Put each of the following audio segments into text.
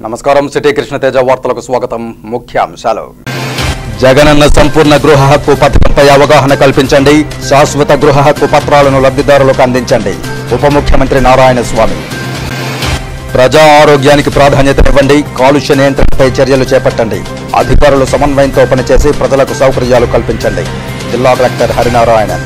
నమస్కారం సిటీ కృష్ణతేజ వార్తలకు స్వాగతం ముఖ్యాంశాలు జగనన్న సంపూర్ణ గృహ హక్కు పథకంపై అవగాహన కల్పించండి శాశ్వత గృహ హక్కు పత్రాలను లబ్ధిదారులకు అందించండి ఉప ముఖ్యమంత్రి నారాయణ స్వామి ప్రజా ఆరోగ్యానికి ప్రాధాన్యతనివ్వండి కాలుష్య నియంత్రణపై చర్యలు చేపట్టండి అధికారులు సమన్వయంతో పనిచేసి ప్రజలకు సౌకర్యాలు కల్పించండి జిల్లా కలెక్టర్ హరినారాయణన్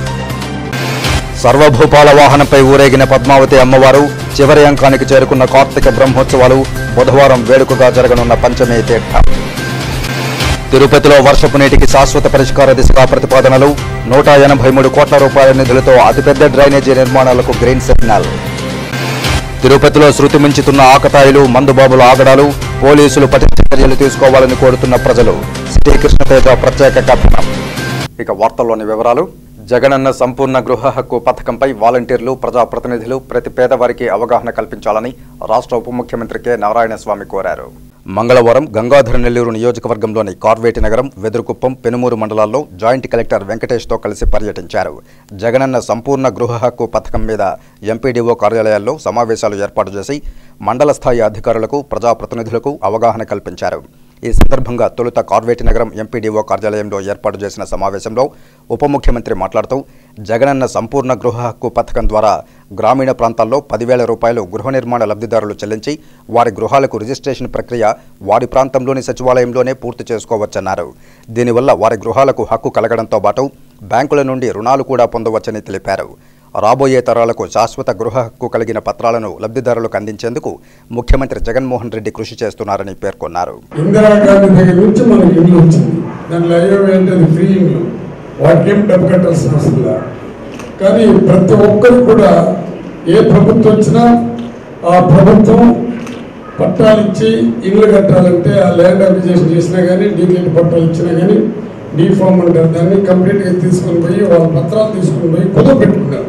సర్వభూపాల వాహనంపై ఊరేగిన పద్మావతి అమ్మవారు చివరి అంకానికి చేరుకున్న కార్తీక బ్రహ్మోత్సవాలు బుధవారం వేడుకగా జరగనున్న పంచమే తీర్థం తిరుపతిలో వర్షపు నీటికి శాశ్వత పరిష్కార దిశగా ప్రతిపాదనలు నూట ఎనభై మూడు కోట్ల రూపాయల నిధులతో అతిపెద్ద డ్రైనేజీ నిర్మాణాలకు గ్రీన్ సిగ్నల్ తిరుపతిలో శృతి మించుతున్న ఆకతాయిలు మందుబాబుల ఆగడాలు పోలీసులు పటిష్ట చర్యలు తీసుకోవాలని కోరుతున్న ప్రజలు సిటీ కృష్ణతేజ ప్రత్యేక కథనం ఇక వార్తల్లోని వివరాలు జగనన్న సంపూర్ణ గృహ హక్కు పథకంపై వాలంటీర్లు ప్రజాప్రతినిధులు ప్రతి పేదవారికి అవగాహన కల్పించాలని రాష్ట్ర ఉప ముఖ్యమంత్రి కె నారాయణస్వామి కోరారు మంగళవారం గంగాధర నెల్లూరు నియోజకవర్గంలోని కార్వేటి నగరం వెదురుకుప్పం పెనుమూరు మండలాల్లో జాయింట్ కలెక్టర్ వెంకటేష్తో కలిసి పర్యటించారు జగనన్న సంపూర్ణ గృహ హక్కు పథకం మీద ఎంపీడీఓ కార్యాలయాల్లో సమావేశాలు ఏర్పాటు చేసి మండల స్థాయి అధికారులకు ప్రజాప్రతినిధులకు అవగాహన కల్పించారు ఈ సందర్భంగా తొలుత కార్వేటి నగరం ఎంపీడీఓ కార్యాలయంలో ఏర్పాటు చేసిన సమావేశంలో ఉప ముఖ్యమంత్రి మాట్లాడుతూ జగనన్న సంపూర్ణ గృహ హక్కు పథకం ద్వారా గ్రామీణ ప్రాంతాల్లో పదివేల రూపాయలు గృహ నిర్మాణ లబ్ధిదారులు చెల్లించి వారి గృహాలకు రిజిస్ట్రేషన్ ప్రక్రియ వారి ప్రాంతంలోని సచివాలయంలోనే పూర్తి చేసుకోవచ్చన్నారు దీనివల్ల వారి గృహాలకు హక్కు కలగడంతో పాటు బ్యాంకుల నుండి రుణాలు కూడా పొందవచ్చని తెలిపారు రాబోయే తరాలకు శాశ్వత గృహ హక్కు కలిగిన పత్రాలను లబ్ధిదారులకు అందించేందుకు ముఖ్యమంత్రి జగన్మోహన్ రెడ్డి కృషి చేస్తున్నారని పేర్కొన్నారు ఇందిరాగాంధీ దగ్గర నుంచి మనకి ఇల్లు వచ్చింది దాంట్లో అయ్యో ఏంటది ఫ్రీ ఇల్లు వాటికి ఏం డబ్బు కట్టాల్సిన అవసరం లేదు కానీ ప్రతి ఒక్కరు కూడా ఏ ప్రభుత్వం వచ్చినా ఆ ప్రభుత్వం పట్టాలు ఇచ్చి ఇల్లు కట్టాలంటే ఆ ల్యాండ్ అప్లికేషన్ చేసినా కానీ డీకేట్ పట్టాలు ఇచ్చినా కానీ డీ ఫామ్ అంటారు దాన్ని కంప్లీట్గా తీసుకొని పోయి వాళ్ళ పత్రాలు తీసుకొని పోయి కుదువ పెట్టుకున్నారు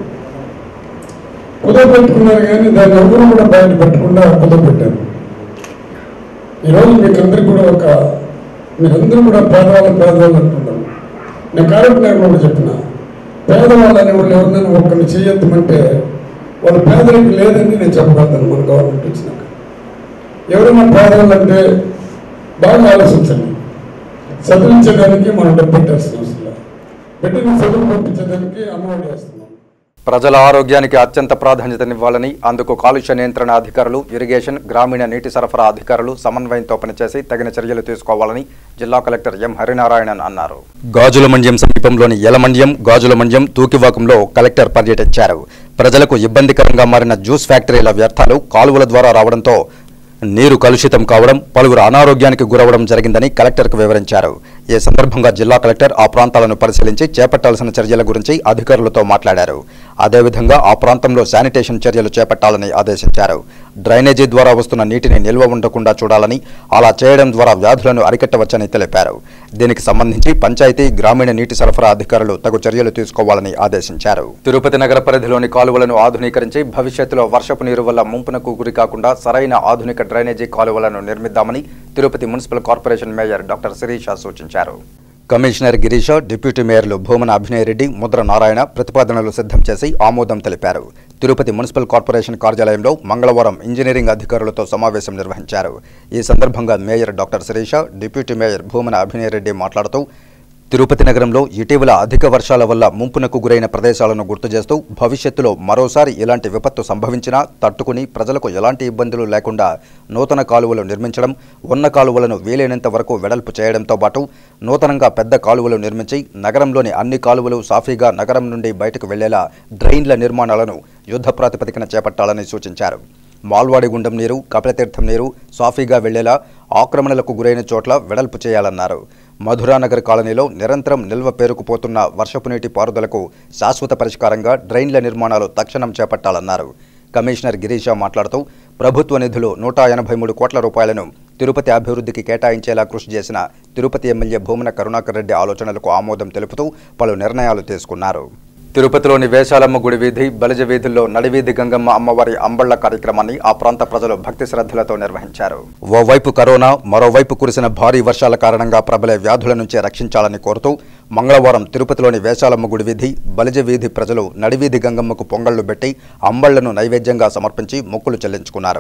కుదువ పెట్టుకున్నారు కానీ దాన్ని ఎవరు కూడా బయట పెట్టకుండా కుదువ పెట్టారు ఈరోజు మీకు అందరికి కూడా ఒక మీరందరూ కూడా పేదవాళ్ళు పేదవాళ్ళు అంటున్నారు నేను కాబట్టి నేను కూడా చెప్పిన పేదవాళ్ళు అనే వాళ్ళు ఎవరినైనా ఒక్కరిని చేయొద్దామంటే వాళ్ళ పేదరికి లేదని నేను చెప్పగలుగుతాను మన గవర్నమెంట్ వచ్చినాక ఎవరైనా పేదవాళ్ళు అంటే బాగా ఆలోచించండి చదివించడానికి మనం డబ్బు పెట్టాల్సిన అవసరం లేదు పెట్టిన చదువు పంపించడానికి అమౌంట్ వేస్తున్నాం ప్రజల ఆరోగ్యానికి అత్యంత ప్రాధాన్యతనివ్వాలని అందుకు కాలుష్య నియంత్రణ అధికారులు ఇరిగేషన్ గ్రామీణ నీటి సరఫరా అధికారులు సమన్వయంతో పనిచేసి తగిన చర్యలు తీసుకోవాలని జిల్లా కలెక్టర్ ఎం హరినారాయణన్ అన్నారు గాజుల మండ్యం సమీపంలోని యలమండ్యం గాజుల మండ్యం తూకివాకంలో కలెక్టర్ పర్యటించారు ప్రజలకు ఇబ్బందికరంగా మారిన జ్యూస్ ఫ్యాక్టరీల వ్యర్థాలు కాలువల ద్వారా రావడంతో నీరు కలుషితం కావడం పలువురు అనారోగ్యానికి గురవడం జరిగిందని కలెక్టర్కు వివరించారు ఈ సందర్భంగా జిల్లా కలెక్టర్ ఆ ప్రాంతాలను పరిశీలించి చేపట్టాల్సిన చర్యల గురించి అధికారులతో మాట్లాడారు అదేవిధంగా ఆ ప్రాంతంలో శానిటేషన్ చర్యలు చేపట్టాలని ఆదేశించారు డ్రైనేజీ ద్వారా వస్తున్న నీటిని నిల్వ ఉండకుండా చూడాలని అలా చేయడం ద్వారా వ్యాధులను అరికట్టవచ్చని తెలిపారు దీనికి సంబంధించి పంచాయతీ గ్రామీణ నీటి సరఫరా అధికారులు తగు చర్యలు తీసుకోవాలని ఆదేశించారు తిరుపతి నగర పరిధిలోని కాలువలను ఆధునీకరించి భవిష్యత్తులో వర్షపు నీరు వల్ల ముంపునకు గురి కాకుండా సరైన ఆధునిక డ్రైనేజీ కాలువలను నిర్మిద్దామని Tirupati municipal corporation mayor doctor Sirisha సూచించారు కమిషనర్ గిరీష డిప్యూటీ మేయర్లు భూమన అభినయ్ రెడ్డి ముద్ర నారాయణ ప్రతిపాదనలు సిద్ధం చేసి ఆమోదం తెలిపారు తిరుపతి మున్సిపల్ కార్పొరేషన్ కార్యాలయంలో మంగళవారం ఇంజనీరింగ్ అధికారులతో సమావేశం నిర్వహించారు ఈ సందర్భంగా mayor doctor Sirisha deputy mayor Bhumana Abhinay Reddy మాట్లాడుతూ తిరుపతి నగరంలో ఇటీవల అధిక వర్షాల వల్ల ముంపునకు గురైన ప్రదేశాలను గుర్తు చేస్తూ భవిష్యత్తులో మరోసారి ఇలాంటి విపత్తు సంభవించినా తట్టుకుని ప్రజలకు ఎలాంటి ఇబ్బందులు లేకుండా నూతన కాలువలు నిర్మించడం ఉన్న కాలువలను వీలైనంత వరకు వెడల్పు చేయడంతో పాటు నూతనంగా పెద్ద కాలువలు నిర్మించి నగరంలోని అన్ని కాలువలు సాఫీగా నగరం నుండి బయటకు వెళ్లేలా డ్రైన్ల నిర్మాణాలను యుద్ధ ప్రాతిపదికన చేపట్టాలని సూచించారు మాల్వాడి గుండం నీరు కపిలతీర్థం నీరు సాఫీగా వెళ్లేలా ఆక్రమణలకు గురైన చోట్ల వెడల్పు చేయాలన్నారు మధురానగర్ కాలనీలో నిరంతరం నిల్వ పేరుకుపోతున్న వర్షపు నీటి పారుదలకు శాశ్వత పరిష్కారంగా డ్రైన్ల నిర్మాణాలు తక్షణం చేపట్టాలన్నారు కమిషనర్ గిరీష మాట్లాడుతూ ప్రభుత్వ నిధులు నూట ఎనభై మూడు కోట్ల రూపాయలను తిరుపతి అభివృద్ధికి కేటాయించేలా కృషి చేసిన తిరుపతి ఎమ్మెల్యే భూమన కరుణాకర్ రెడ్డి ఆలోచనలకు ఆమోదం తెలుపుతూ పలు నిర్ణయాలు తీసుకున్నారు తిరుపతిలోని వేషాలమ్మ గుడి వీధి బలిజ వీధుల్లో నడివీధి గంగమ్మ అమ్మవారి అంబళ్ల కార్యక్రమాన్ని ఆ ప్రాంత ప్రజలు భక్తి శ్రద్ధలతో నిర్వహించారు ఓవైపు కరోనా మరోవైపు కురిసిన భారీ వర్షాల కారణంగా ప్రబలే వ్యాధుల నుంచి రక్షించాలని కోరుతూ మంగళవారం తిరుపతిలోని వేషాలమ్మ గుడి వీధి బలిజ వీధి ప్రజలు నడివీధి గంగమ్మకు పొంగళ్లు పెట్టి అంబళ్లను నైవేద్యంగా సమర్పించి మొక్కులు చెల్లించుకున్నారు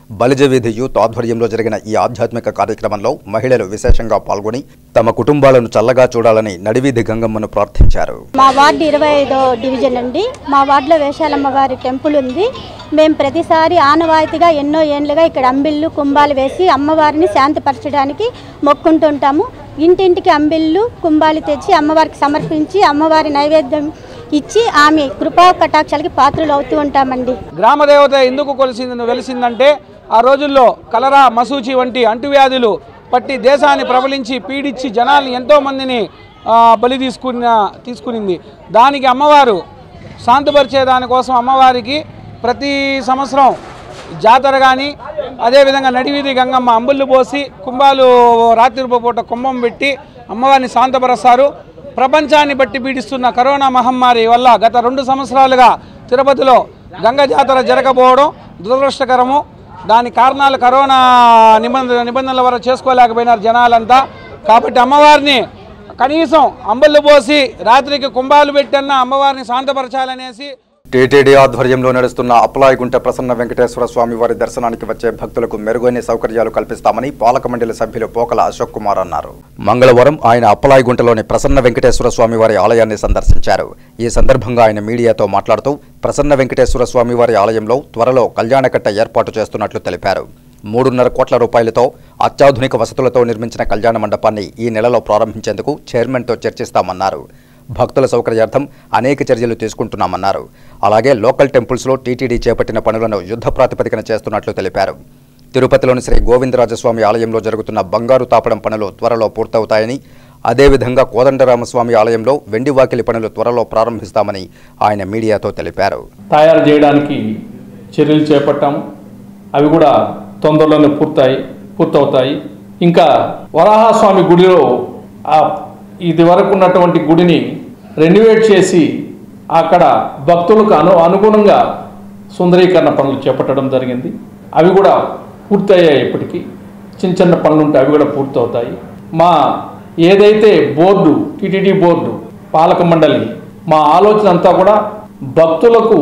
బలిజ వీధి యూత్ ఆధ్వర్యంలో జరిగిన ఈ ఆధ్యాత్మిక కార్యక్రమంలో మహిళలు విశేషంగా పాల్గొని తమ కుటుంబాలను చల్లగా చూడాలని నడివీధి గంగమ్మను ప్రార్థించారు మా వార్డు ఇరవై ఐదో డివిజన్ అండి మా వార్డులో వేషాలమ్మ వారి టెంపుల్ ఉంది మేము ప్రతిసారి ఆనవాయితీగా ఎన్నో ఏండ్లుగా ఇక్కడ అంబిళ్ళు కుంభాలు వేసి అమ్మవారిని శాంతిపరచడానికి మొక్కుంటుంటాము ఇంటింటికి అంబిళ్ళు కుంభాలు తెచ్చి అమ్మవారికి సమర్పించి అమ్మవారి నైవేద్యం ఇచ్చి ఆమె కృపా కటాక్షాలకి పాత్రలు అవుతూ ఉంటామండి గ్రామదేవత ఎందుకు కొలిసింది వెలిసిందంటే ఆ రోజుల్లో కలరా మసూచి వంటి అంటువ్యాధులు పట్టి దేశాన్ని ప్రబలించి పీడించి జనాల్ని ఎంతోమందిని ఆ, బలి తీసుకున్న తీసుకునింది దానికి అమ్మవారు శాంతపరిచే దానికోసం అమ్మవారికి ప్రతి సంవత్సరం జాతర కానీ అదేవిధంగా నడివీధి గంగమ్మ అంబుళ్ళు పోసి కుంభాలు రాత్రి పూట కుంభం పెట్టి అమ్మవారిని శాంతపరుస్తారు ప్రపంచాన్ని బట్టి పీడిస్తున్న కరోనా మహమ్మారి వల్ల గత రెండు సంవత్సరాలుగా తిరుపతిలో గంగ జాతర జరగకపోవడం దురదృష్టకరము దాని కారణాలు కరోనా నిబంధన నిబంధనల వల్ల చేసుకోలేకపోయినారు జనాలంతా కాబట్టి అమ్మవారిని కనీసం అంబళ్ళు పోసి రాత్రికి కుంభాలు పెట్టన్న అమ్మవారిని శాంతపరచాలనేసి టీటీడీ ఆధ్వర్యంలో నడుస్తున్న అప్పలాయగుంట ప్రసన్న వెంకటేశ్వర స్వామి వారి దర్శనానికి వచ్చే భక్తులకు మెరుగైన సౌకర్యాలు కల్పిస్తామని పాలక మండలి సభ్యులు పోకల అశోక్ కుమార్ అన్నారు మంగళవారం ఆయన అప్పలాయగుంటలోని ప్రసన్న వెంకటేశ్వర స్వామి వారి ఆలయాన్ని సందర్శించారు ఈ సందర్భంగా ఆయన మీడియాతో మాట్లాడుతూ ప్రసన్న వెంకటేశ్వర స్వామి వారి ఆలయంలో త్వరలో కళ్యాణకట్ట ఏర్పాటు చేస్తున్నట్లు తెలిపారు మూడున్నర కోట్ల రూపాయలతో అత్యాధునిక వసతులతో నిర్మించిన కళ్యాణ మండపాన్ని ఈ నెలలో ప్రారంభించేందుకు చైర్మన్తో చర్చిస్తామన్నారు భక్తుల సౌకర్యార్థం అనేక చర్యలు తీసుకుంటున్నామన్నారు అలాగే లోకల్ టెంపుల్స్లో టీటీడీ చేపట్టిన పనులను యుద్ధ ప్రాతిపదికన చేస్తున్నట్లు తెలిపారు తిరుపతిలోని శ్రీ గోవిందరాజస్వామి ఆలయంలో జరుగుతున్న బంగారు తాపడం పనులు త్వరలో పూర్తవుతాయని అదేవిధంగా కోదండరామస్వామి ఆలయంలో వెండి వాకిలి పనులు త్వరలో ప్రారంభిస్తామని ఆయన మీడియాతో తెలిపారు తయారు చేయడానికి చర్యలు చేపట్టాము అవి కూడా తొందరలోనే పూర్తయి పూర్తవుతాయి ఇంకా వరాహస్వామి గుడిలో ఆ ఇది వరకు ఉన్నటువంటి గుడిని రెన్యువేట్ చేసి అక్కడ భక్తులకు అను అనుగుణంగా సుందరీకరణ పనులు చేపట్టడం జరిగింది అవి కూడా పూర్తయ్యాయి ఇప్పటికీ చిన్న చిన్న పనులు ఉంటాయి అవి కూడా పూర్తవుతాయి మా ఏదైతే బోర్డు టిటిడి బోర్డు పాలక మండలి మా ఆలోచన అంతా కూడా భక్తులకు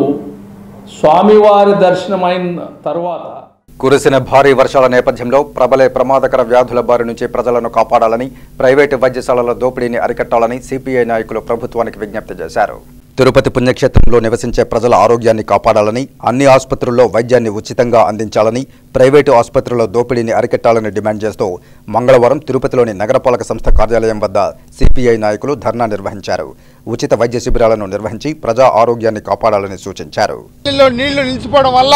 స్వామివారి దర్శనమైన తరువాత కురిసిన భారీ వర్షాల నేపథ్యంలో ప్రబలే ప్రమాదకర వ్యాధుల బారి నుంచి ప్రజలను కాపాడాలని ప్రైవేటు వైద్యశాలల దోపిడీని అరికట్టాలని సిపిఐ నాయకులు ప్రభుత్వానికి విజ్ఞప్తి చేశారు తిరుపతి పుణ్యక్షేత్రంలో నివసించే ప్రజల ఆరోగ్యాన్ని కాపాడాలని అన్ని ఆసుపత్రుల్లో వైద్యాన్ని ఉచితంగా అందించాలని ప్రైవేటు ఆసుపత్రుల్లో దోపిడీని అరికట్టాలని డిమాండ్ చేస్తూ మంగళవారం తిరుపతిలోని నగరపాలక సంస్థ కార్యాలయం వద్ద సిపిఐ నాయకులు ధర్నా నిర్వహించారు ఉచిత వైద్య శిబిరాలను నిర్వహించి ప్రజా ఆరోగ్యాన్ని కాపాడాలని సూచించారు నీళ్ళలో నీళ్లు నిలిచిపోవడం వల్ల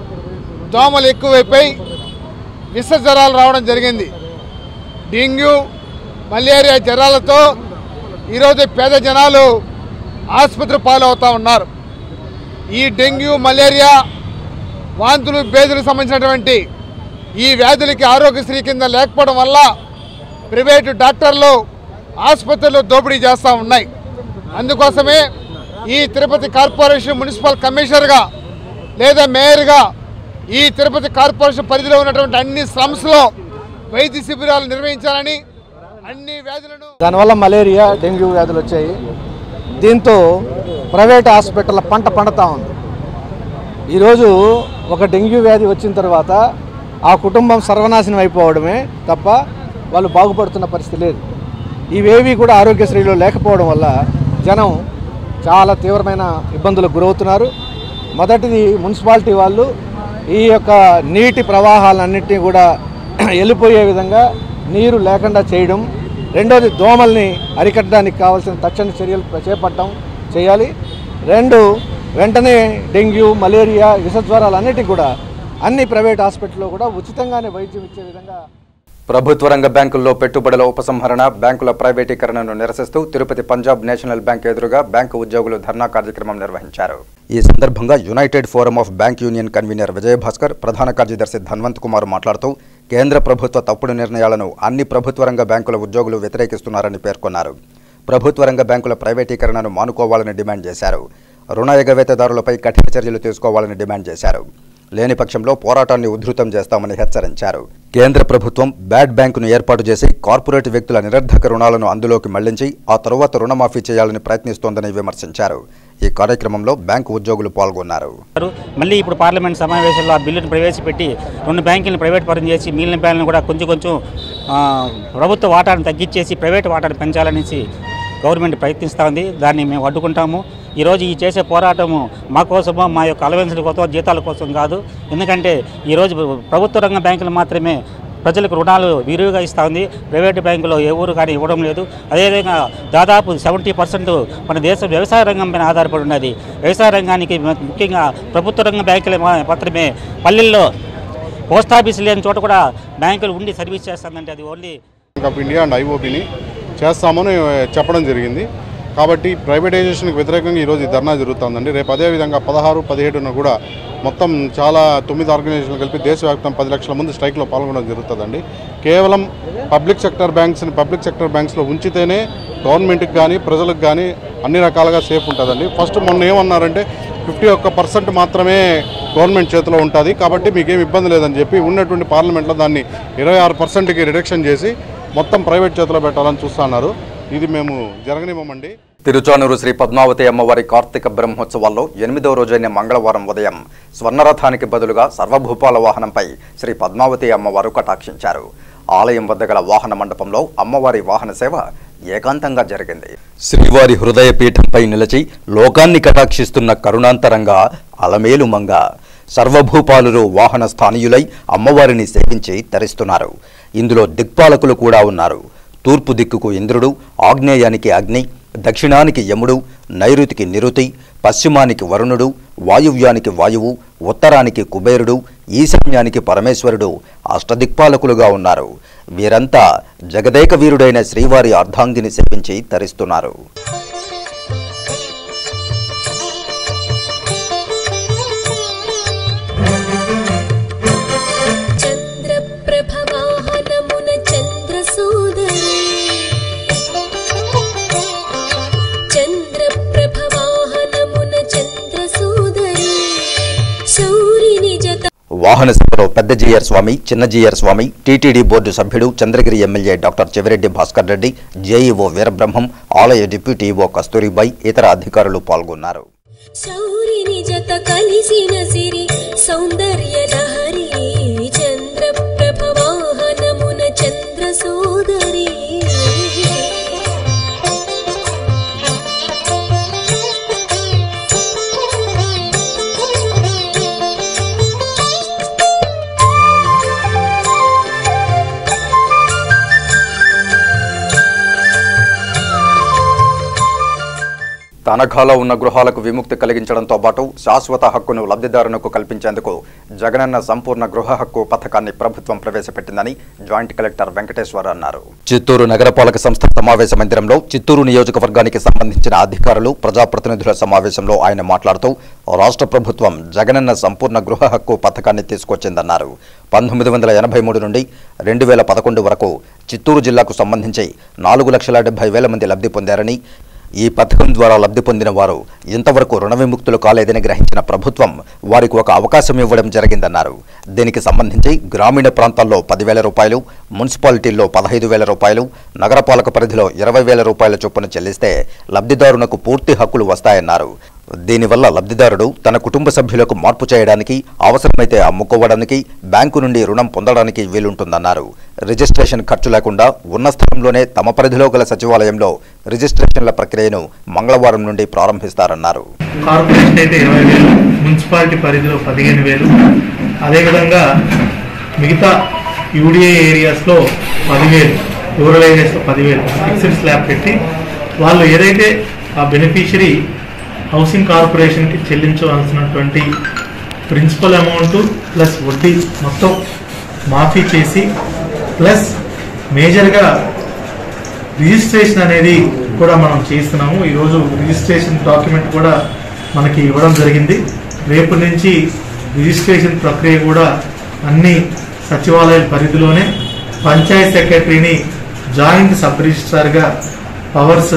దోమలు ఎక్కువైపోయి విష జ్వరాలు రావడం జరిగింది డెంగ్యూ మలేరియా జ్వరాలతో ఈరోజు పేద జనాలు ఆసుపత్రి పాలవుతూ ఉన్నారు ఈ డెంగ్యూ మలేరియా వాంతులు బేదులకు సంబంధించినటువంటి ఈ వ్యాధులకి ఆరోగ్యశ్రీ కింద లేకపోవడం వల్ల ప్రైవేటు డాక్టర్లు ఆసుపత్రుల్లో దోపిడీ చేస్తూ ఉన్నాయి అందుకోసమే ఈ తిరుపతి కార్పొరేషన్ మున్సిపల్ కమిషనర్గా లేదా మేయర్గా ఈ తిరుపతి కార్పొరేషన్ పరిధిలో ఉన్నటువంటి అన్ని స్లమ్స్లో వైద్య శిబిరాలు నిర్వహించాలని అన్ని వ్యాధులను దానివల్ల మలేరియా డెంగ్యూ వ్యాధులు వచ్చాయి దీంతో ప్రైవేట్ హాస్పిటల్ పంట పండుతా ఉంది ఈరోజు ఒక డెంగ్యూ వ్యాధి వచ్చిన తర్వాత ఆ కుటుంబం సర్వనాశనం అయిపోవడమే తప్ప వాళ్ళు బాగుపడుతున్న పరిస్థితి లేదు ఇవేవి కూడా ఆరోగ్యశ్రీలో లేకపోవడం వల్ల జనం చాలా తీవ్రమైన ఇబ్బందులకు గురవుతున్నారు మొదటిది మున్సిపాలిటీ వాళ్ళు ఈ యొక్క నీటి ప్రవాహాలన్నింటినీ కూడా వెళ్ళిపోయే విధంగా నీరు లేకుండా చేయడం రెండోది దోమల్ని అరికట్టడానికి కావాల్సిన తక్షణ చర్యలు చేపట్టడం చేయాలి రెండు వెంటనే డెంగ్యూ మలేరియా విషజ్వరాలు అన్నిటికీ కూడా అన్ని ప్రైవేట్ హాస్పిటల్లో కూడా ఉచితంగానే వైద్యం ఇచ్చే విధంగా ప్రభుత్వ రంగ బ్యాంకుల్లో పెట్టుబడుల ఉపసంహరణ బ్యాంకుల ప్రైవేటీకరణను నిరసిస్తూ తిరుపతి పంజాబ్ నేషనల్ బ్యాంక్ ఎదురుగా బ్యాంకు ఉద్యోగులు ధర్నా కార్యక్రమం నిర్వహించారు ఈ సందర్భంగా united forum of bank union convener Vijayabhaskar ప్రధాన కార్యదర్శి ధన్వంత్ కుమార్ మాట్లాడుతూ కేంద్ర ప్రభుత్వ తప్పుడు నిర్ణయాలను అన్ని ప్రభుత్వ రంగ బ్యాంకుల ఉద్యోగులు వ్యతిరేకిస్తున్నారని పేర్కొన్నారు ప్రభుత్వ రంగ బ్యాంకుల ప్రైవేటీకరణను మానుకోవాలని డిమాండ్ చేశారు రుణ ఎగవేతదారులపై కఠిన చర్యలు తీసుకోవాలని డిమాండ్ చేశారు లేని పక్షంలో పోరాటాన్ని ఉధృతం చేస్తామని హెచ్చరించారు కేంద్ర ప్రభుత్వం బ్యాడ్ బ్యాంకును ఏర్పాటు చేసి కార్పొరేట్ వ్యక్తుల నిరర్ధక రుణాలను అందులోకి మళ్లించి ఆ తరువాత రుణమాఫీ చేయాలని ప్రయత్నిస్తోందని విమర్శించారు ఈ కార్యక్రమంలో బ్యాంకు ఉద్యోగులు పాల్గొన్నారు చేశారు. మళ్ళీ ఇప్పుడు పార్లమెంట్ సమావేశంలో ఆ బిల్లును ప్రవేశపెట్టి రెండు బ్యాంకులను ప్రైవేట్ పరం చేసి మిగిలిన బ్యాంకులను కూడా కొంచెం కొంచెం ఆ, ప్రభుత్వ వాటాను తగ్గించేసి ప్రైవేట్ వాటాను పెంచాలనేసి గవర్నమెంట్ ప్రయత్నిస్తూ ఉంది దాన్ని మేము అడ్డుకుంటాము ఈరోజు ఈ చేసే పోరాటము మా కోసమో మా యొక్క అలవెన్స్ల కోసం జీతాల కోసం కాదు ఎందుకంటే ఈరోజు ప్రభుత్వ రంగ బ్యాంకులు మాత్రమే ప్రజలకు రుణాలు విరివిగా ఇస్తూ ఉంది ప్రైవేటు బ్యాంకులో ఏ ఊరు కానీ ఇవ్వడం లేదు అదేవిధంగా దాదాపు సెవెంటీ పర్సెంట్ మన దేశం వ్యవసాయ రంగం పైన ఆధారపడి ఉన్నది వ్యవసాయ రంగానికి ము- ముఖ్యంగా ప్రభుత్వ రంగ బ్యాంకులు మా- మాత్రమే పల్లెల్లో పోస్ట్ ఆఫీస్ లేని చోట కూడా బ్యాంకులు ఉండి సర్వీస్ చేస్తుందంటే అది only bank of India and ఐఓబిని చేస్తామని చెప్పడం జరిగింది కాబట్టి ప్రైవేటైజేషన్కి వ్యతిరేకంగా ఈరోజు ఈ ధర్నా జరుగుతుందండి రేపు అదేవిధంగా పదహారు పదిహేడున కూడా మొత్తం చాలా తొమ్మిది ఆర్గనైజేషన్లు కలిపి దేశవ్యాప్తం పది లక్షల మంది స్ట్రైక్లో పాల్గొనడం జరుగుతుందండి కేవలం పబ్లిక్ సెక్టర్ బ్యాంక్స్ని పబ్లిక్ సెక్టర్ బ్యాంక్స్లో ఉంచితేనే గవర్నమెంట్కి కానీ ప్రజలకు కానీ అన్ని రకాలుగా సేఫ్ ఉంటుందండి ఫస్ట్ మొన్న ఏమన్నారంటే ఫిఫ్టీ ఒక్క పర్సెంట్ మాత్రమే గవర్నమెంట్ చేతిలో ఉంటుంది కాబట్టి మీకేం ఇబ్బంది లేదని చెప్పి ఉన్నటువంటి పార్లమెంట్లో దాన్ని ఇరవై ఆరు పర్సెంట్కి రిడక్షన్ చేసి మొత్తం ప్రైవేట్ చేతిలో పెట్టాలని చూస్తున్నారు ఇది మేము జరగనివ్వమండి తిరుచానూరు శ్రీ పద్మావతి అమ్మవారి కార్తీక బ్రహ్మోత్సవాల్లో ఎనిమిదవ రోజైన మంగళవారం ఉదయం స్వర్ణరథానికి బదులుగా సర్వభూపాల వాహనంపై శ్రీ పద్మావతి అమ్మవారు కటాక్షించారు ఆలయం వద్ద గల వాహన మండపంలో అమ్మవారి వాహన సేవ ఏకాంతంగా జరిగింది శ్రీవారి హృదయ పీఠంపై నిలిచి లోకాన్ని కటాక్షిస్తున్న కరుణాంతరంగా అలమేలు మంగ సర్వభూపాలురు వాహన స్థానీయులై అమ్మవారిని సేవించి తరిస్తున్నారు ఇందులో దిక్పాలకులు కూడా ఉన్నారు తూర్పు దిక్కుకు ఇంద్రుడు ఆగ్నేయానికి అగ్ని దక్షిణానికి యముడు నైరుతికి నిరుతి పశ్చిమానికి వరుణుడు వాయువ్యానికి వాయువు ఉత్తరానికి కుబేరుడు ఈశాన్యానికి పరమేశ్వరుడు అష్టదిక్పాలకులుగా ఉన్నారు వీరంతా జగదేక వీరుడైన శ్రీవారి అర్ధాంగిని సేవించి తరిస్తున్నారు చంద్రప్రభవాహనమున చంద్రసూదరి చంద్రప్రభవాహనమున చంద్రసూదరి శౌరిని జత వాహన సేవలో పెద్ద జీయర్ స్వామి చిన్న జీయర్ స్వామి టీటీడీ బోర్డు సభ్యుడు Chandragiri MLA doctor Chevireddy Bhaskar Reddy JEO Veerabrahmam ఆలయ డిప్యూటీ ఈవో కస్తూరిబాయి ఇతర అధికారులు పాల్గొన్నారు శౌరిని జత కలిసిన సిరి సౌందర్య లహరి చంద్రప్రభవాహనమున చంద్రసూదరి తనఖాలో ఉన్న గృహాలకు విముక్తి కలిగించడంతో పాటు శాశ్వత హక్కును లబ్ధిదారునికి కల్పించేందుకు జగనన్న సంపూర్ణ గృహ హక్కు పథకాన్ని ప్రభుత్వం ప్రవేశపెట్టిందని జాయింట్ కలెక్టర్ వెంకటేశ్వర్ అన్నారు చిత్తూరు నగరపాలక సంస్థ సమావేశ మందిరంలో చిత్తూరు నియోజకవర్గానికి సంబంధించిన అధికారులు ప్రజాప్రతినిధుల సమావేశంలో ఆయన మాట్లాడుతూ రాష్ట్ర ప్రభుత్వం జగనన్న సంపూర్ణ గృహ హక్కు పథకాన్ని తీసుకొచ్చిందన్నారు పంతొమ్మిది వందల ఎనభై మూడు నుండి రెండు వేల పదకొండు వరకు చిత్తూరు జిల్లాకు సంబంధించి నాలుగు లక్షల డెబ్బై వేల మంది లబ్ధి పొందారని ఈ పథకం ద్వారా లబ్ధి పొందిన వారు ఇంతవరకు రుణ విముక్తులు కాలేదని గ్రహించిన ప్రభుత్వం వారికి ఒక అవకాశం ఇవ్వడం జరిగిందన్నారు దీనికి సంబంధించి గ్రామీణ ప్రాంతాల్లో పదివేల రూపాయలు మున్సిపాలిటీల్లో పదహైదు వేల రూపాయలు నగరపాలక పరిధిలో ఇరవై వేల రూపాయల చొప్పున చెల్లిస్తే లబ్ధిదారునకు పూర్తి హక్కులు వస్తాయన్నారు దీనివల్ల లబ్ధిదారుడు తన కుటుంబ సభ్యులకు మార్పు చేయడానికి అవసరమైతే అమ్ముకోవడానికి బ్యాంకు నుండి రుణం పొందడానికి వీలుంటుందన్నారు రిజిస్ట్రేషన్ ఖర్చు లేకుండా ఉన్న స్థలంలోనే తమ పరిధిలో గల సచివాలయంలో రిజిస్ట్రేషన్ల ప్రక్రియను మంగళవారం నుండి ప్రారంభిస్తారన్నారు కార్పొరేషన్ అయితే ఇరవై వేలు మున్సిపాలిటీ పరిధిలో పదిహేను వేలు అదేవిధంగా మిగతా యూడిఏ ఏరియాస్లో పదివేలు రూరల్ ఏరియాస్లో పదివేలు ఫిక్స్డ్ స్లాబ్ పెట్టి వాళ్ళు ఏదైతే ఆ బెనిఫిషరీ హౌసింగ్ కార్పొరేషన్కి చెల్లించవలసినటువంటి ప్రిన్సిపల్ అమౌంట్ ప్లస్ వడ్డీ మొత్తం మాఫీ చేసి ప్లస్ మేజర్గా రిజిస్ట్రేషన్ అనేది కూడా మనం చేస్తున్నాము ఈరోజు రిజిస్ట్రేషన్ డాక్యుమెంట్ కూడా మనకి ఇవ్వడం జరిగింది రేపు నుంచి రిజిస్ట్రేషన్ ప్రక్రియ కూడా అన్ని సచివాలయాల పరిధిలోనే పంచాయత్ సెక్రటరీని జాయింట్ సబ్ రిజిస్ట్రార్గా పవర్స్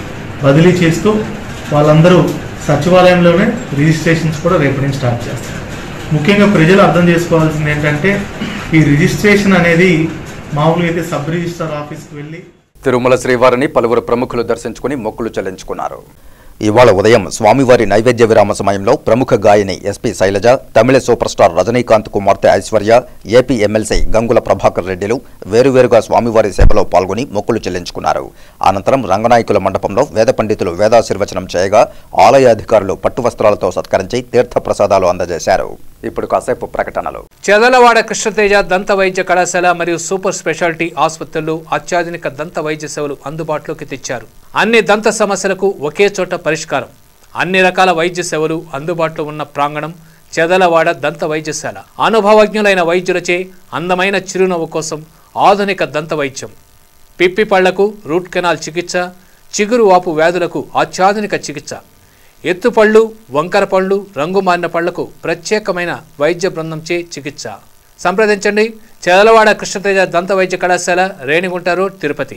బదిలీ చేస్తూ వాళ్ళందరూ సచివాలయంలోనే రిజిస్ట్రేషన్స్ కూడా రేపు నుంచి స్టార్ట్ చేస్తారు ముఖ్యంగా ప్రజలు అర్థం చేసుకోవాల్సింది ఏంటంటే ఈ రిజిస్ట్రేషన్ అనేది మామూలుగా అయితే సబ్ రిజిస్ట్రార్ ఆఫీస్కి వెళ్ళి తిరుమల శ్రీవారిని పలువురు ప్రముఖులు దర్శించుకుని మొక్కులు చెల్లించుకున్నారు ఇవాళ ఉదయం స్వామివారి నైవేద్య విరామ సమయంలో ప్రముఖ గాయని SP Sailaja Tamil super star Rajinikanth కుమార్తె ఐశ్వర్య ఏపీ ఎమ్మెల్సీ గంగుల ప్రభాకర్ రెడ్డిలు వేరువేరుగా స్వామివారి సేవలో పాల్గొని మొక్కులు చెల్లించుకున్నారు అనంతరం రంగనాయకుల మండపంలో వేద పండితులు వేదాశీర్వచనం చేయగా ఆలయ అధికారులు పట్టు వస్త్రాలతో సత్కరించి తీర్థ ప్రసాదాలు అందజేశారు ఇప్పుడు కాసేపు ప్రకటనలు చెదలవాడ కృష్ణతేజ దంత వైద్య కళాశాల మరియు సూపర్ స్పెషాలిటీ ఆసుపత్రులు అత్యాధునిక దంత వైద్య సేవలు అందుబాటులోకి తెచ్చారు అన్ని దంత సమస్యలకు ఒకే చోట పరిష్కారం అన్ని రకాల వైద్య సేవలు అందుబాటులో ఉన్న ప్రాంగణం చెదలవాడ దంత వైద్యశాల అనుభవజ్ఞులైన వైద్యులచే అందమైన చిరునవ్వు కోసం ఆధునిక దంత వైద్యం పిప్పి పళ్లకు రూట్ కెనాల్ చికిత్స చిగురు వాపు వ్యాధులకు అత్యాధునిక చికిత్స ఎత్తుపళ్ళు వంకర పళ్ళు రంగు మారిన పళ్లకు ప్రత్యేకమైన వైద్య బృందంచే చికిత్స సంప్రదించండి చెదలవాడ కృష్ణతేజ దంత వైద్య కళాశాల రేణిగుంట రోడ్ తిరుపతి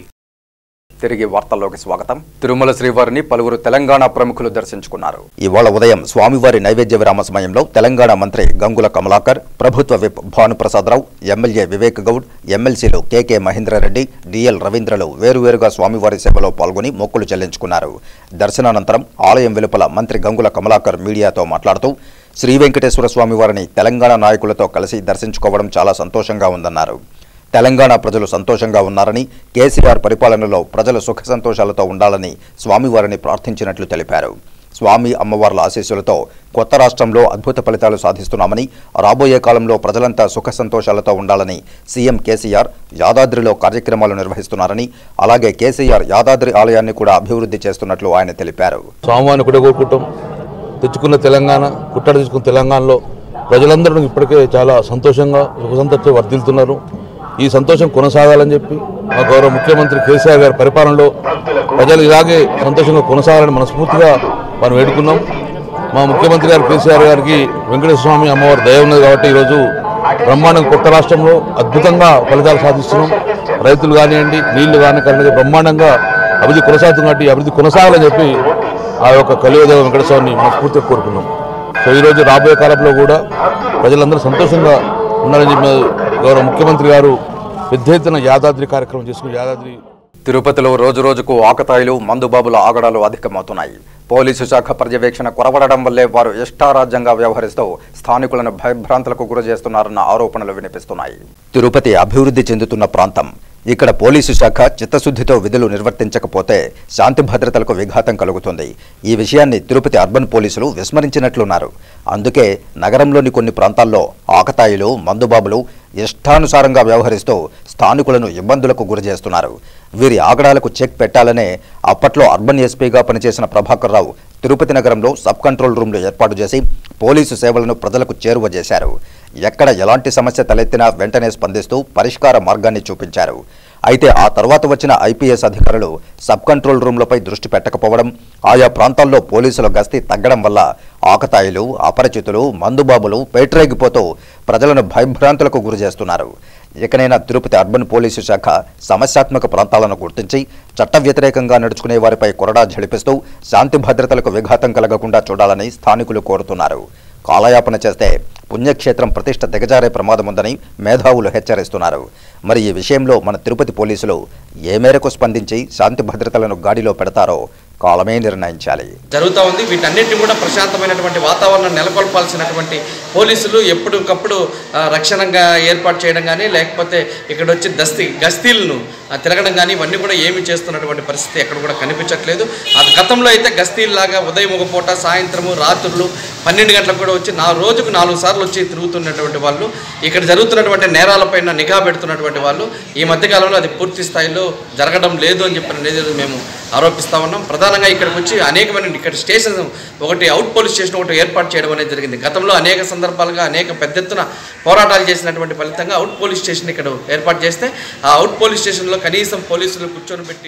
తిరిగి వార్తల్లోకి స్వాగతం తిరుమల శ్రీవారిని పలువురు తెలంగాణ ప్రముఖులు దర్శించుకున్నారు ఇవాళ ఉదయం స్వామివారి నైవేద్య విరామ సమయంలో తెలంగాణ మంత్రి గంగుల కమలాకర్ ప్రభుత్వ విప్ భానుప్రసాదరావు ఎమ్మెల్యే వివేక్ గౌడ్ ఎమ్మెల్సీలు కెకే మహేంద్రారెడ్డి డిఎల్ రవీంద్రలు వేరువేరుగా స్వామివారి సేవలో పాల్గొని మొక్కులు చెల్లించుకున్నారు దర్శనానంతరం ఆలయం వెలుపల మంత్రి గంగుల కమలాకర్ మీడియాతో మాట్లాడుతూ శ్రీ వెంకటేశ్వర స్వామివారిని తెలంగాణ నాయకులతో కలిసి దర్శించుకోవడం చాలా సంతోషంగా ఉందన్నారు తెలంగాణ ప్రజలు సంతోషంగా ఉన్నారని కేసీఆర్ పరిపాలనలో ప్రజలు సుఖ సంతోషాలతో ఉండాలని స్వామివారిని ప్రార్థించినట్లు తెలిపారు స్వామి అమ్మవార్ల ఆశీస్సులతో కొత్త రాష్ట్రంలో అద్భుత ఫలితాలు సాధిస్తున్నామని రాబోయే కాలంలో ప్రజలంతా సుఖ సంతోషాలతో ఉండాలని సీఎం కేసీఆర్ యాదాద్రిలో కార్యక్రమాలు నిర్వహిస్తున్నారని అలాగే కేసీఆర్ యాదాద్రి ఆలయాన్ని కూడా అభివృద్ధి చేస్తున్నట్లు ఆయన తెలిపారు స్వామివారిని కూడా కోరుకుంటాం తెచ్చుకున్న తెలంగాణ కుట్టడి తెచ్చుకున్న తెలంగాణలో ప్రజలందరూ ఇప్పటికే చాలా సంతోషంగా సుఖ సంతోషంతో వర్ధిల్తున్నారు ఈ సంతోషం కొనసాగాలని చెప్పి మా గౌరవ ముఖ్యమంత్రి కేసీఆర్ గారి పరిపాలనలో ప్రజలు ఇలాగే సంతోషంగా కొనసాగాలని మనస్ఫూర్తిగా మనం వేడుకున్నాం మా ముఖ్యమంత్రి గారు కేసీఆర్ గారికి వెంకటేశ్వర స్వామి అమ్మవారి దయ ఉన్నది కాబట్టి ఈరోజు బ్రహ్మాండంగా కొత్త రాష్ట్రంలో అద్భుతంగా ఫలితాలు సాధిస్తున్నాం రైతులు కానివ్వండి నీళ్లు కానీ కరెంట్ బ్రహ్మాండంగా అభివృద్ధి కొనసాగుతుంది కాబట్టి ఈ అభివృద్ధి కొనసాగాలని చెప్పి ఆ యొక్క కలియుగదేవ వెంకటేశ్వరాన్ని మనస్ఫూర్తిగా కోరుకున్నాం సో ఈరోజు రాబోయే కాలంలో కూడా ప్రజలందరూ సంతోషంగా ఉండాలని చెప్పి గౌరవ ముఖ్యమంత్రి గారు పెద్ద ఎత్తున యాదాద్రి కార్యక్రమం చేసుకుని యాదాద్రి తిరుపతిలో రోజురోజుకు ఆకతాయిలు మందుబాబుల ఆగడాలు అధికమవుతున్నాయి పోలీసు శాఖ పర్యవేక్షణ కొరవడడం వల్లే వారు ఇష్టారాజ్యంగా వ్యవహరిస్తూ స్థానికులను భయభ్రాంతులకు గురి చేస్తున్నారన్న ఆరోపణలు వినిపిస్తున్నాయి తిరుపతి అభివృద్ధి చెందుతున్న ప్రాంతం ఇక్కడ పోలీసు శాఖ చిత్తశుద్ధితో విధులు నిర్వర్తించకపోతే శాంతి భద్రతలకు విఘాతం కలుగుతుంది ఈ విషయాన్ని తిరుపతి అర్బన్ పోలీసులు విస్మరించినట్లున్నారు అందుకే నగరంలోని కొన్ని ప్రాంతాల్లో ఆకతాయిలు మందుబాబులు ఇష్టానుసారంగా వ్యవహరిస్తూ స్థానికులను ఇబ్బందులకు గురిచేస్తున్నారు వీరి ఆగడాలకు చెక్ పెట్టాలనే అప్పట్లో అర్బన్ ఎస్పీగా పనిచేసిన ప్రభాకర్ రావు తిరుపతి నగరంలో సబ్ కంట్రోల్ రూమ్లు ఏర్పాటు చేసి పోలీసు సేవలను ప్రజలకు చేరువ చేశారు ఎక్కడ ఎలాంటి సమస్య తలెత్తినా వెంటనే స్పందిస్తూ పరిష్కార మార్గాన్ని చూపించారు అయితే ఆ తర్వాత వచ్చిన ఐపీఎస్ అధికారులు సబ్ కంట్రోల్ రూమ్లపై దృష్టి పెట్టకపోవడం ఆయా ప్రాంతాల్లో పోలీసుల గస్తీ తగ్గడం వల్ల ఆకతాయిలు అపరిచితులు మందుబాబులు పేటరేగిపోతూ ప్రజలను భయభ్రాంతులకు గురి చేస్తున్నారు ఇకనైనా తిరుపతి అర్బన్ పోలీసు శాఖ సమస్యాత్మక ప్రాంతాలను గుర్తించి చట్ట వ్యతిరేకంగా నడుచుకునే వారిపై కొరడా ఝడిపిస్తూ శాంతి భద్రతలకు విఘాతం కలగకుండా చూడాలని స్థానికులు కోరుతున్నారు కాలయాపన చేస్తే పుణ్యక్షేత్రం ప్రతిష్ట దిగజారే ప్రమాదం ఉందని మేధావులు హెచ్చరిస్తున్నారు మరి ఈ విషయంలో మన తిరుపతి పోలీసులు ఏ మేరకు స్పందించి శాంతి భద్రతలను గాడిలో పెడతారో కాలమే నిర్ణయించాలి జరుగుతూ ఉంది వీటన్నిటిని కూడా ప్రశాంతమైనటువంటి వాతావరణం నెలకొల్పాల్సినటువంటి పోలీసులు ఎప్పటికప్పుడు ఆ, రక్షణగా ఏర్పాటు చేయడం కానీ లేకపోతే ఇక్కడ వచ్చి దస్తీ గస్తీలను ఆ, తిరగడం కానీ ఇవన్నీ కూడా ఏమి చేస్తున్నటువంటి పరిస్థితి ఎక్కడ కూడా కనిపించట్లేదు అది గతంలో అయితే గస్తీల్లాగా ఉదయం ఒక పూట సాయంత్రము రాత్రులు పన్నెండు గంటలకు కూడా వచ్చి నా రోజుకు నాలుగు సార్లు వచ్చి తిరుగుతున్నటువంటి వాళ్ళు ఇక్కడ జరుగుతున్నటువంటి నేరాలపైన నిఘా పెడుతున్నటువంటి వాళ్ళు ఈ మధ్యకాలంలో అది పూర్తి స్థాయిలో జరగడం లేదు అని చెప్పిన అనేది మేము ఆరోపిస్తా ఉన్నాం ప్రధానంగా ఇక్కడికి వచ్చి అనేకమైన ఇక్కడ స్టేషన్ ఒకటి అవుట్ పోలీస్ స్టేషన్ ఒకటి ఏర్పాటు చేయడం అనేది జరిగింది గతంలో అనేక సందర్భాలుగా అనేక పెద్ద ఎత్తున పోరాటాలు చేసినటువంటి ఫలితంగా అవుట్ పోలీస్ స్టేషన్ ఇక్కడ ఏర్పాటు చేస్తే ఆ అవుట్ పోలీస్ స్టేషన్లో కనీసం పోలీసులు కూర్చొని పెట్టి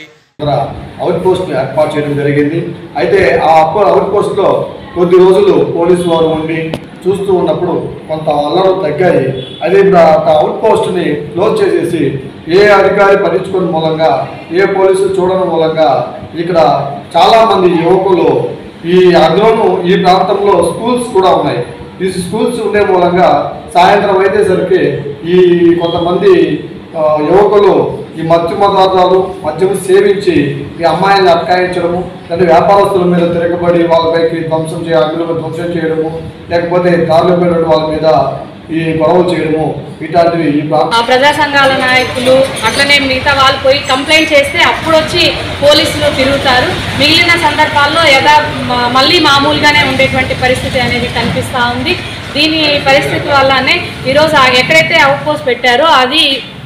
అవుట్ పోస్ట్ ఏర్పాటు చేయడం జరిగింది అయితే ఆ అవుట్ పోస్ట్లో కొద్ది రోజులు పోలీసు వారు ఉండి చూస్తూ ఉన్నప్పుడు కొంత అల్లరు తగ్గాయి అదే అవుట్ పోస్ట్ని క్లోజ్ చేసేసి ఏ అధికారి పట్టించుకోవడం మూలంగా ఏ పోలీసు చూడడం మూలంగా ఇక్కడ చాలామంది యువకులు ఈ అందులోనూ ఈ ప్రాంతంలో స్కూల్స్ కూడా ఉన్నాయి ఈ స్కూల్స్ ఉండే మూలంగా సాయంత్రం అయితేసరికి ఈ కొంతమంది ఆ, యువకులు ఈ మత్తు పదార్థాలు మద్యం సేవించి ఈ అమ్మాయిల్ని అటకాయించడము లేదా వ్యాపారస్తుల మీద తిరగబడి వాళ్ళపైకి ధ్వంసం చేయ అగ్గుల ధ్వంసం చేయడము లేకపోతే కార్ల మీద వాళ్ళ మీద ఈ గొడవలు చేయడము ఇట్లాంటివి ఈ ప్రా- ఆ ప్రజా సంఘాల నాయకులు అట్లనే మిగతా వాళ్ళు పోయి కంప్లైంట్ చేస్తే అప్పుడు వచ్చి పోలీసులు తిరుగుతారు మిగిలిన సందర్భాల్లో యథా మ- మళ్ళీ మామూలుగానే ఉండేటువంటి పరిస్థితి అనేది కనిపిస్తూ ఉంది దీని పరిస్థితి వల్లనే ఈరోజు ఆ ఎక్కడైతే అవుట్ పోస్ట్ పెట్టారో అది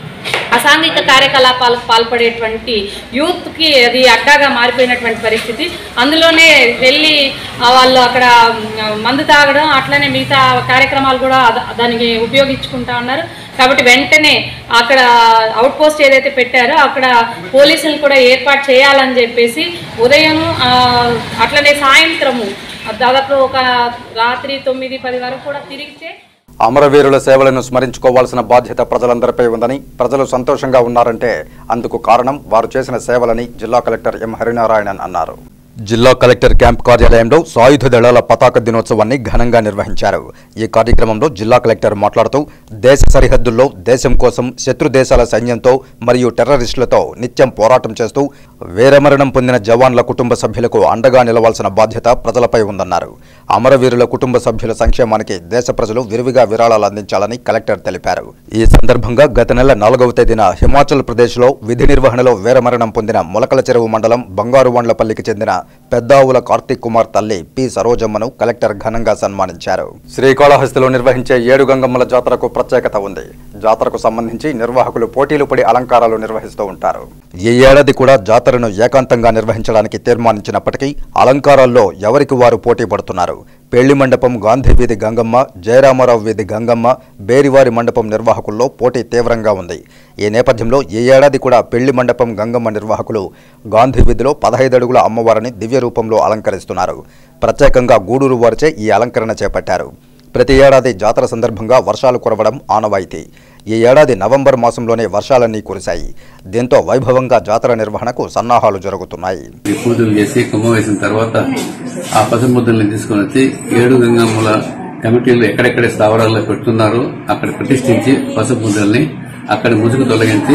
అసాంఘిక కార్యకలాపాలకు పాల్పడేటువంటి యూత్కి అది అడ్డాగా మారిపోయినటువంటి పరిస్థితి అందులోనే వెళ్ళి ఆ వాళ్ళు అక్కడ మ్, మందు తాగడం అట్లనే మిగతా కార్యక్రమాలు కూడా అద- దానికి ఉపయోగించుకుంటా ఉన్నారు కాబట్టి వెంటనే అక్కడ అవుట్ పోస్ట్ ఏదైతే పెట్టారో అక్కడ పోలీసులు కూడా ఏర్పాటు చేయాలని చెప్పేసి ఉదయం ఆ, అట్లనే సాయంత్రము దాదాపు ఒక రాత్రి తొమ్మిది పది వరకు కూడా తిరిగితే అమరవీరుల సేవలను స్మరించుకోవాల్సిన బాధ్యత ప్రజలందరిపై ఉందని ప్రజలు సంతోషంగా ఉన్నారంటే అందుకు కారణం వారు చేసిన సేవలని జిల్లా కలెక్టర్ ఎం హరినారాయణన్ అన్నారు జిల్లా కలెక్టర్ క్యాంప్ కార్యాలయంలో సాయుధ దళాల పతాక దినోత్సవాన్ని ఘనంగా నిర్వహించారు ఈ కార్యక్రమంలో జిల్లా కలెక్టర్ మాట్లాడుతూ దేశ సరిహద్దుల్లో దేశం కోసం శత్రు దేశాల సైన్యంతో మరియు టెర్రరిస్టులతో నిత్యం పోరాటం చేస్తూ వీరమరణం పొందిన జవాన్ల కుటుంబ సభ్యులకు అండగా నిలవాల్సిన బాధ్యత ప్రజలపై ఉందన్నారు అమరవీరుల కుటుంబ సభ్యుల సంక్షేమానికి దేశ ప్రజలు విరివిగా విరాళాలు అందించాలని కలెక్టర్ తెలిపారు ఈ సందర్భంగా గత నెల నాలుగవ తేదీన హిమాచల్ ప్రదేశ్లో విధి నిర్వహణలో వీరమరణం పొందిన మొలకల చెరువు మండలం బంగారు వండ్లపల్లికి చెందిన పెద్దావుల కార్తీక్ కుమార్ తల్లి పి సరోజమ్మను కలెక్టర్ ఘనంగా సన్మానించారు శ్రీకాళహస్తిలో నిర్వహించే ఏడు గంగమ్మల జాతరకు ప్రత్యేకత ఉంది జాతరకు సంబంధించి నిర్వాహకులు పోటీలు పడి అలంకారాలు నిర్వహిస్తూ ఉంటారు ఈ ఏడాది కూడా జాతరను ఏకాంతంగా నిర్వహించడానికి తీర్మానించినప్పటికీ అలంకారాల్లో ఎవరికి వారు పోటీ పడుతున్నారు పెళ్లి మండపం గాంధీ వీధి గంగమ్మ జయరామారావు వీధి గంగమ్మ బేరివారి మండపం నిర్వాహకుల్లో పోటీ తీవ్రంగా ఉంది ఈ నేపథ్యంలో ఈ ఏడాది కూడా పెళ్లి మండపం గంగమ్మ నిర్వాహకులు గాంధీ వీధిలో పదహైదు అడుగుల అమ్మవారిని దివ్య రూపంలో అలంకరిస్తున్నారు ప్రత్యేకంగా గూడూరు వారిచే ఈ అలంకరణ చేపట్టారు ప్రతి ఏడాది జాతర సందర్భంగా వర్షాలు కురవడం ఆనవాయితీ ఈ ఏడాది నవంబర్ మాసంలోనే వర్షాలన్నీ కురిశాయి దీంతో వైభవంగా జాతర నిర్వహణకు సన్నాహాలు జరుగుతున్నాయి ఈ పూజలు చేసి కుంభం వేసిన తర్వాత ఆ పసుముద్రల్ని తీసుకొని వచ్చి ఏడు గంగమ్మల కమిటీలు ఎక్కడెక్కడ స్థావరాల్లో పెడుతున్నారో అక్కడ ప్రతిష్ఠించి పసుపు ముద్రల్ని అక్కడ ముసుగు తొలగించి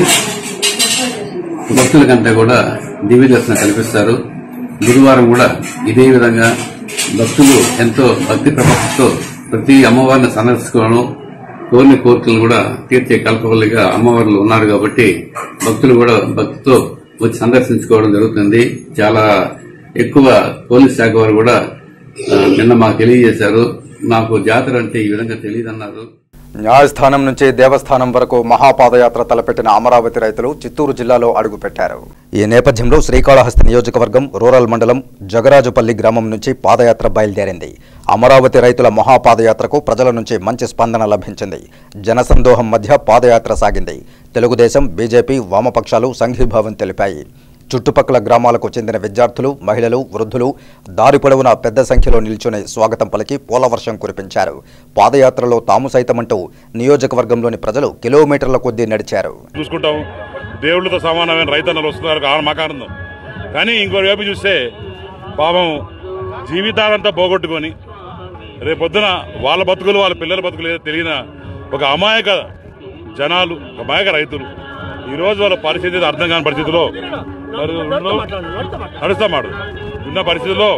భక్తులకంతా కూడా దివ్య దర్శనం కల్పిస్తారు గురువారం కూడా ఇదే విధంగా భక్తులు ఎంతో భక్తి ప్రపత్తితో ప్రతి అమ్మవారిని సందర్శించుకోవడం కోరిన కోరికలు కూడా తీర్చే కల్పవల్లిగా అమ్మవార్లు ఉన్నారు కాబట్టి భక్తులు కూడా భక్తితో వచ్చి సందర్శించుకోవడం జరుగుతుంది చాలా ఎక్కువ పోలీస్ శాఖ వారు కూడా ఆ, నిన్న మాకు తెలియజేశారు మాకు జాతర అంటే ఈ విధంగా తెలియదన్నారు న్యాయస్థానం నుంచి దేవస్థానం వరకు మహాపాదయాత్ర తలపెట్టిన అమరావతి రైతులు చిత్తూరు జిల్లాలో అడుగుపెట్టారు ఈ నేపథ్యంలో శ్రీకాళహస్తి నియోజకవర్గం రూరల్ మండలం జగరాజుపల్లి గ్రామం నుంచి పాదయాత్ర బయలుదేరింది అమరావతి రైతుల మహాపాదయాత్రకు ప్రజల నుంచి మంచి స్పందన లభించింది జనసందోహం మధ్య పాదయాత్ర సాగింది తెలుగుదేశం బీజేపీ వామపక్షాలు సంఘీభావం తెలిపాయి చుట్టుపక్కల గ్రామాలకు చెందిన విద్యార్థులు మహిళలు వృద్ధులు దారి పొడవునా పెద్ద సంఖ్యలో నిల్చుని స్వాగతం పలికి పూలవర్షం కురిపించారు పాదయాత్రలో తాము సైతమంటూ నియోజకవర్గంలోని ప్రజలు కిలోమీటర్ల కొద్దీ నడిచారు చూసుకుంటాం దేవుళ్ళతో సమానమైన రైతన్నలు వస్తున్నారు ఆ- మాకు ఆనందం కానీ ఇంకో వైపు చూస్తే పాపం జీవితాలంతా పోగొట్టుకొని రేపొద్దున వాళ్ళ బతుకులు వాళ్ళ పిల్లల బతుకులు ఏదో తెలియని ఒక అమాయక జనాలు ఒక అమాయక రైతులు ఈ రోజు వాళ్ళ పరిస్థితి అర్థం కాని పరిస్థితిలో మరి నడుస్తా మాట ఉన్న పరిస్థితుల్లో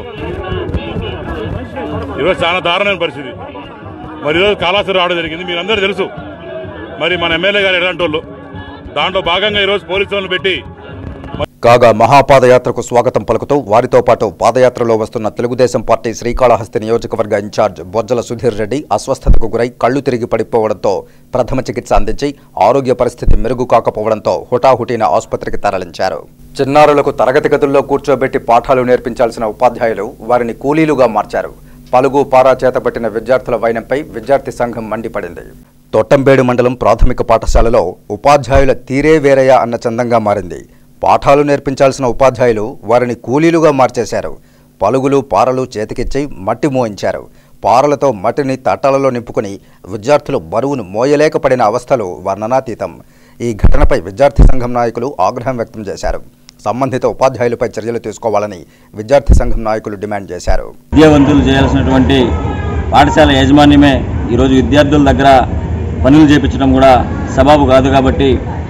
ఈరోజు చాలా దారుణమైన పరిస్థితి మరి ఈరోజు కాళాశ్వరం రావడం జరిగింది మీరందరూ తెలుసు మరి మన ఎమ్మెల్యే గారు ఎలాంటి వాళ్ళు దాంట్లో భాగంగా ఈరోజు పోలీసు వాళ్ళని పెట్టి కాగా మహాపాదయాత్రకు స్వాగతం పలుకుతూ వారితో పాటు పాదయాత్రలో వస్తున్న తెలుగుదేశం పార్టీ శ్రీకాళహస్తి నియోజకవర్గ ఇన్ఛార్జ్ బొజ్జల సుధీర్ రెడ్డి అస్వస్థతకు గురై కళ్లు తిరిగి పడిపోవడంతో ప్రథమ చికిత్స అందించి ఆరోగ్య పరిస్థితి మెరుగు కాకపోవడంతో హుటాహుటిన ఆసుపత్రికి తరలించారు చిన్నారులకు తరగతి గదుల్లో కూర్చోబెట్టి పాఠాలు నేర్పించాల్సిన ఉపాధ్యాయులు వారిని కూలీలుగా మార్చారు పలుగు పారా చేతపట్టిన విద్యార్థుల వైనంపై విద్యార్థి సంఘం మండిపడింది తొట్టంబేడు మండలం ప్రాథమిక పాఠశాలలో ఉపాధ్యాయుల తీరే వేరయ్య అన్న చందంగా మారింది పాఠాలు నేర్పించాల్సిన ఉపాధ్యాయులు వారిని కూలీలుగా మార్చేశారు పలుగులు పారలు చేతికిచ్చి మట్టి మోయించారు పారలతో మట్టిని తట్టాలలో నింపుకుని విద్యార్థులు బరువును మోయలేకపడిన అవస్థలు వర్ణనాతీతం ఈ ఘటనపై విద్యార్థి సంఘం నాయకులు ఆగ్రహం వ్యక్తం చేశారు సంబంధిత ఉపాధ్యాయులపై చర్యలు తీసుకోవాలని విద్యార్థి సంఘం నాయకులు డిమాండ్ చేశారు విద్యావంతులు చేయాల్సినటువంటి పాఠశాల యాజమాన్యమే ఈరోజు విద్యార్థుల దగ్గర పనులు చేపించడం కూడా సబాబు కాదు కాబట్టి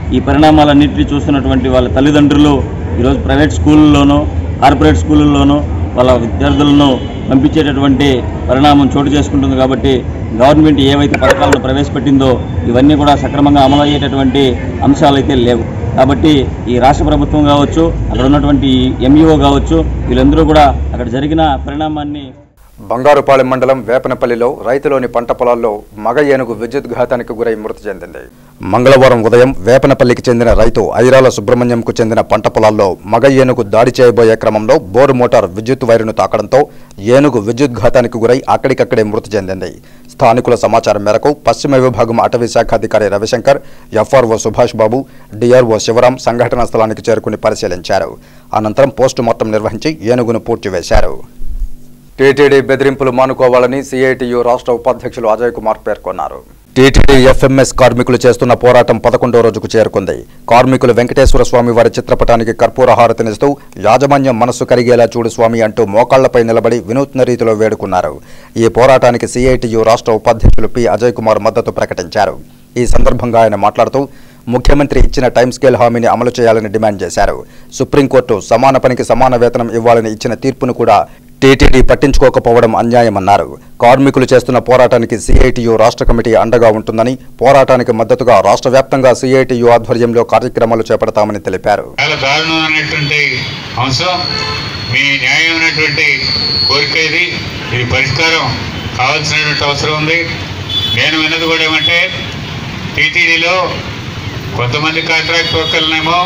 ఈ పరిణామాలన్నింటినీ చూస్తున్నటువంటి వాళ్ళ తల్లిదండ్రులు ఈరోజు ప్రైవేట్ స్కూళ్ళలోనూ కార్పొరేట్ స్కూళ్ళల్లోనూ వాళ్ళ విద్యార్థులను పంపించేటటువంటి పరిణామం చోటు చేసుకుంటుంది కాబట్టి గవర్నమెంట్ ఏవైతే పథకాలను ప్రవేశపెట్టిందో ఇవన్నీ కూడా సక్రమంగా అమలు అయ్యేటటువంటి అంశాలు అయితే లేవు కాబట్టి ఈ రాష్ట్ర ప్రభుత్వం కావచ్చు అక్కడ ఉన్నటువంటి ఎంఈఓ కావచ్చు వీళ్ళందరూ కూడా అక్కడ జరిగిన పరిణామాన్ని బంగారుపాలెం మండలం వేపనపల్లిలో రైతులోని పంట పొలాల్లో మగ ఏనుగు విద్యుత్ ఘాతానికి గురై మృతి చెందింది మంగళవారం ఉదయం వేపనపల్లికి చెందిన రైతు ఐరాల సుబ్రహ్మణ్యంకు చెందిన పంట పొలాల్లో మగ ఏనుగు దాడి చేయబోయే క్రమంలో బోరు మోటార్ విద్యుత్ వైరును తాకడంతో ఏనుగు విద్యుత్ ఘాతానికి గురై అక్కడికక్కడే మృతి చెందింది స్థానికుల సమాచారం మేరకు పశ్చిమ విభాగం అటవీ శాఖ అధికారి రవిశంకర్ ఎఫ్ఆర్ఓ సుభాష్ బాబు డిఆర్ఓ శివరాం సంఘటనా స్థలానికి చేరుకుని పరిశీలించారు అనంతరం పోస్టుమార్టం నిర్వహించి ఏనుగును పూడ్చివేశారు టీటీడీ బెదిరింపులు మానుకోవాలని సిఐటియు రాష్ట్ర ఉపాధ్యక్షులు అజయ్ కుమార్ పేర్కొన్నారు టీటీడీ ఎఫ్ఎంఎస్ కార్మికులు చేస్తున్న పోరాటం పదకొండో రోజుకు చేరుకుంది కార్మికులు వెంకటేశ్వర స్వామి వారి చిత్రపటానికి కర్పూర హారతినిస్తూ యాజమాన్యం మనస్సు కరిగేలా చూడు స్వామి అంటూ మోకాళ్లపై నిలబడి వినూత్న రీతిలో వేడుకున్నారు ఈ పోరాటానికి సిఐటియు రాష్ట్ర ఉపాధ్యక్షులు పి అజయ్ కుమార్ మద్దతు ప్రకటించారు ఈ సందర్భంగా ఆయన మాట్లాడుతూ ముఖ్యమంత్రి ఇచ్చిన టైం స్కేల్ హామీని అమలు చేయాలని డిమాండ్ చేశారు సుప్రీంకోర్టు సమాన పనికి సమాన వేతనం ఇవ్వాలని ఇచ్చిన తీర్పును కూడా టీటీడీ పట్టించుకోకపోవడం అన్యాయమన్నారు కార్మికులు చేస్తున్న పోరాటానికి సిఐటియు రాష్ట్ర కమిటీ అండగా ఉంటుందని పోరాటానికి మద్దతుగా రాష్ట్ర వ్యాప్తంగా సిఐటియు ఆధ్వర్యంలో కార్యక్రమాలు చేపడతామని తెలిపారు చాలా దారుణమైనటువంటి అంశం మీ న్యాయమైనటువంటి కోరిక ఇది ఇది పరిష్కారం కావాల్సినటువంటి అవసరం ఉంది నేను విన్నది కూడా ఏమంటే టీటీడీలో కొంతమంది కాంట్రాక్ట్ వర్కర్లనేమో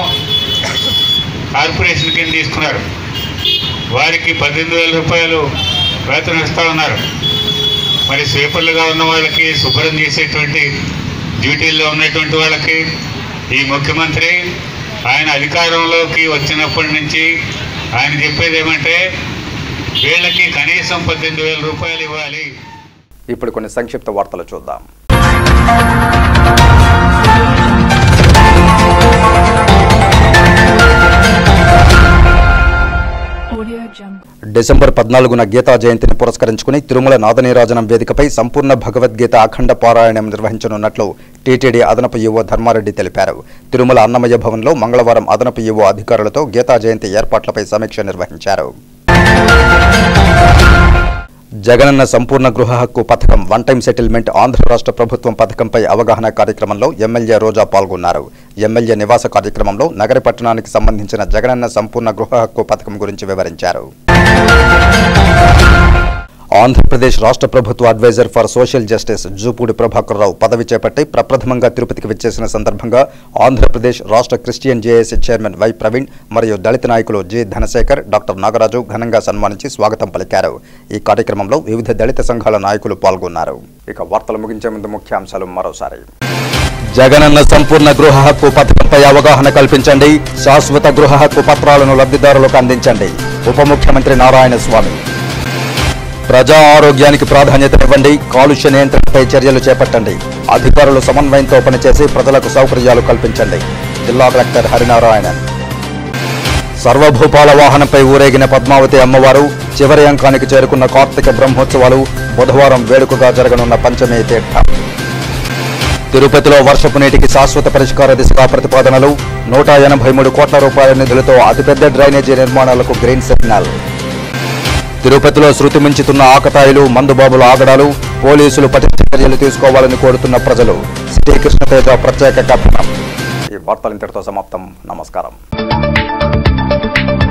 కార్పొరేషన్ కింద తీసుకున్నారు వారికి పద్దెనిమిది వేల రూపాయలు వేతనం ఇస్తా ఉన్నారు మరి స్వీపర్లుగా ఉన్న వాళ్ళకి శుభ్రం చేసేటువంటి డ్యూటీల్లో ఉన్నటువంటి వాళ్ళకి ఈ ముఖ్యమంత్రి ఆయన అధికారంలోకి వచ్చినప్పటి నుంచి ఆయన చెప్పేది ఏమంటే వీళ్ళకి కనీసం పద్దెనిమిది వేల రూపాయలు ఇవ్వాలి ఇప్పుడు కొన్ని సంక్షిప్త వార్తలు చూద్దాం డిసెంబర్ పద్నాలుగున గీతా జయంతిని పురస్కరించుకుని తిరుమల నాదనీరాజనం వేదికపై సంపూర్ణ భగవద్గీత అఖండ పారాయణం నిర్వహించనున్నట్లు టీటీడీ అదనపు ఈవో ధర్మారెడ్డి తెలిపారు తిరుమల అన్నమయ్య భవన్లో మంగళవారం అదనపు ఈవో అధికారులతో గీతా జయంతి ఏర్పాట్లపై సమీక్ష నిర్వహించారు జగనన్న సంపూర్ణ గృహ హక్కు పథకం వన్ టైం సెటిల్మెంట్ ఆంధ్ర రాష్ట్ర ప్రభుత్వం పథకంపై అవగాహన కార్యక్రమంలో ఎమ్మెల్యే రోజా పాల్గొన్నారు ఎమ్మెల్యే నివాస కార్యక్రమంలో నగర పట్టణానికి సంబంధించిన జగనన్న సంపూర్ణ గృహ హక్కు పథకం గురించి వివరించారు ఆంధ్రప్రదేశ్ రాష్ట్ర ప్రభుత్వ adviser for social justice Jupudi Prabhakar Rao పదవి చేపట్టి ప్రప్రథమంగా తిరుపతికి విచ్చేసిన సందర్భంగా ఆంధ్రప్రదేశ్ రాష్ట్ర Christian JAC chairman Y Praveen మరియు దళిత నాయకులు జి ధనశేఖర్ డాక్టర్ నాగరాజు ఘనంగా సన్మానించి స్వాగతం పలికారు ఈ కార్యక్రమంలో వివిధ దళిత సంఘాల నాయకులు పాల్గొన్నారు ఇక వార్తలు ముగించే ముందు ముఖ్యాంశాలు మరోసారి జగనన్న సంపూర్ణ గృహ హక్కు పథకంపై అవగాహన కల్పించండి శాశ్వత గృహ హక్కు పత్రాలను లబ్ధిదారులకు అందించండి ఉప ముఖ్యమంత్రి నారాయణ స్వామి ప్రజా ఆరోగ్యానికి ప్రాధాన్యతనివ్వండి కాలుష్య నియంత్రణపై చర్యలు చేపట్టండి అధికారులు సమన్వయంతో పనిచేసి ప్రజలకు సౌకర్యాలు కల్పించండి జిల్లా కలెక్టర్ హరినారాయణన్ సర్వభూపాల వాహనంపై ఊరేగిన పద్మావతి అమ్మవారు చివరి అంకానికి చేరుకున్న కార్తీక బ్రహ్మోత్సవాలు బుధవారం వేడుకగా జరగనున్న పంచమి తీర్థం తిరుపతిలో వర్షపు నీటికి శాశ్వత పరిష్కార దిశగా ప్రతిపాదనలు నూట ఎనభై మూడు కోట్ల రూపాయల నిధులతో అతిపెద్ద డ్రైనేజీ నిర్మాణాలకు గ్రీన్ సిగ్నల్ తిరుపతిలో శృతి మించుతున్న ఆకతాయిలు మందుబాబుల ఆగడాలు పోలీసులు పటిష్ట చర్యలు తీసుకోవాలని కోరుతున్న ప్రజలు సిటీ కృష్ణతేజ ప్రత్యేక కథనం ఈ వార్తలు ఇంతటితో సమాప్తం నమస్కారం